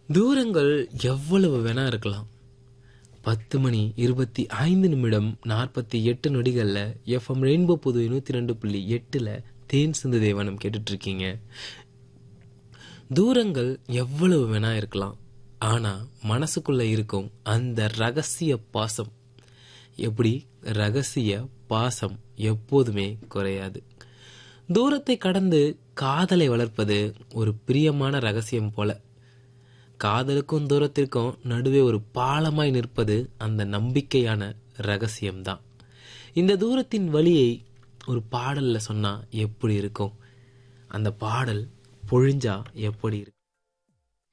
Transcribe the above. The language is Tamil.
தூரங்கள் எவ்வளவு வேணா இருக்கலாம் பத்து மணி இருபத்தி ஐந்து நிமிடம் நாற்பத்தி எட்டு நொடிகளில் எஃப்எம் ரெயின்போ புது நூற்றி ரெண்டு புள்ளி எட்டில் தேன் சிந்து தேவனம் கேட்டுட்டு இருக்கீங்க தூரங்கள் எவ்வளவு வேணா இருக்கலாம் ஆனா மனசுக்குள்ள இருக்கும் அந்த ரகசிய பாசம் எப்படி ரகசிய பாசம் எப்போதுமே குறையாது தூரத்தை கடந்து காதலை வளர்ப்பது ஒரு பிரியமான ரகசியம் போல காதலுக்கும் தூரத்திற்கும் நடுவே ஒரு பாலமாய் நிற்பது அந்த நம்பிக்கையான ரகசியம்தான் இந்த தூரத்தின் வழியை ஒரு பாடல்ல சொன்னா எப்படி இருக்கும் அந்த பாடல் பொழிஞ்சா எப்படி இருக்கும்